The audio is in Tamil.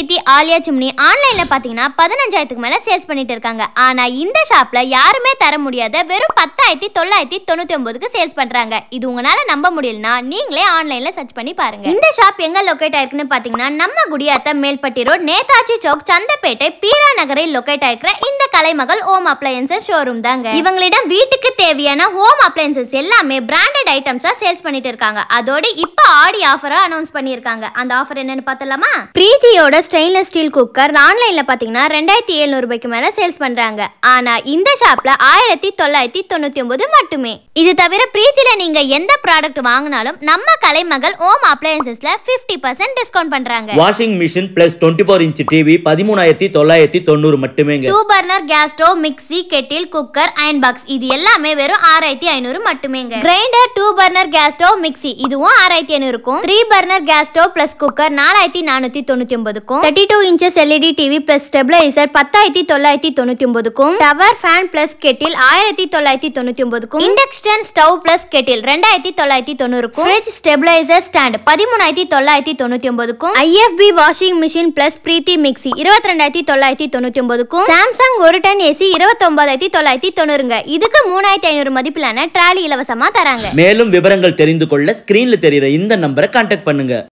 பிரீத்தி ஆலியா சிம்னி ஆன்லைன்ல பாத்தீங்கன்னா பதினஞ்சாயிரத்துக்கு மேல சேல்ஸ் பண்ணிட்டு இருக்காங்க ஆனா இந்த ஷாப்ல யாருமே தர முடியாத வெறும் பத்தாயிரத்தி தொள்ளாயிரத்தி தொண்ணூத்தி ஒன்பதுக்கு சேல்ஸ் பண்றாங்க இது உங்களால நம்ப முடியலனா நீங்களே ஆன்லைன்ல சர்ச் பண்ணி பாருங்க இந்த ஷாப் எங்க லொகேட் ஆயிருக்குன்னு பாத்தீங்கன்னா நம்ம குடியாத்த மேல்பட்டி ரோட் நேதாஜி சௌக் சந்தப்பேட்டை பீரா நகரில் லொகேட் ஆயிருக்கிற இந்த கலைமகள் ஹோம் அப்ளையன்சஸ் ஷோரூம் தாங்க இவங்களிடம் வீட்டுக்கு தேவையான ஹோம் அப்ளையன்சஸ் எல்லாமே பிராண்டட் ஐட்டம்ஸா சேல்ஸ் பண்ணிட்டு இருக்காங்க அதோட இப்ப ஆடி ஆஃபரா அனௌன்ஸ் பண்ணியிருக்காங்க அந்த ஆஃபர் என்னன்னு பார்த்தலாமா பிரீத்தியோட ஸ்டெயின்லெஸ் ஸ்டீல் குக்கர் ஆன்லைன்ல பாத்தீங்கன்னா ரெண்டாயிரத்தி எழுநூறு ரூபாய்க்கு மேல சேல்ஸ் பண்றாங்க ஆனா இந்த ஷாப்ல ஆயிரத்தி தொள்ளாயிரத்தி தொண்ணூத்தி ஒன்பது மட்டுமே இது தவிர பிரீத்தில நீங்க எந்த ப்ராடக்ட் வாங்கினாலும் நம்ம கலைமகள் ஹோம் அப்ளையன்சஸ்ல 50% பர்சன்ட் டிஸ்கவுண்ட் பண்றாங்க washing machine plus twenty four inch TV பதிமூணாயிரத்தி தொள்ளாயிரத்தி தொண்ணூறு மட்டுமேங்க two burner gas stove mixie kettle cooker iron box இது எல்லாமே வெறும் ஆறாயிரத்தி ஐநூறு மட்டுமேங்க grinder two burner gas stove mixie இதுவும் ஆறாயிரத்தி ஐநூறுக்கும் three burner gas stove plus cooker நாலாயிரத்தி நானூத்தி தொண்ணூத்தி ஒன்பதுக்கும் thirty two inches LED TV plus stabiliser பத்தாயிரத்தி தொள்ளாயிரத்தி தொண்ணூத்தி ஒன்பதுக்கும் டவர் ஃபேன் பிளஸ் கெட்டில் ஆயிரத்தி தொள்ளாயிரத்தி தொண்ணூத்தி ஒன்பதுக்கும் இண்டக்ஷன் ஸ்டவ் பிளஸ் கெட்டில் ரெண்டாயிரத்தி தொள்ளாயிரத்தி தொண்ணூறுக்கும் ஃப்ரிட்ஜ் ஸ்டெபிளைசர் ஸ்டாண்ட் பதிமூணாயிரத்தி தொள்ளாயிரத்தி தொண்ணூத்தி ஒன்பதுக்கும் IFB washing machine plus Preethi mixie இருபத்தி ரெண்டாயிரத்தி தொள்ளாயிரத்தி தொண்ணூத்தி ஒன்பதுக்கும் சாம்சங் ஒரு டன் ஏசி இருபத்தி ஒன்பதாயிரத்தி தொள்ளாயிரத்தி தொண்ணூறுங்க இதுக்கு மூணாயிரத்தி ஐநூறு மதிப்பிலான ட்ராலி இலவசமா தராங்க மேலும் விவரங்கள் தெரிந்து கொள்ள ஸ்கிரீன்ல தெரியுற இந்த நம்பரை கான்டாக்ட் பண்ணுங்க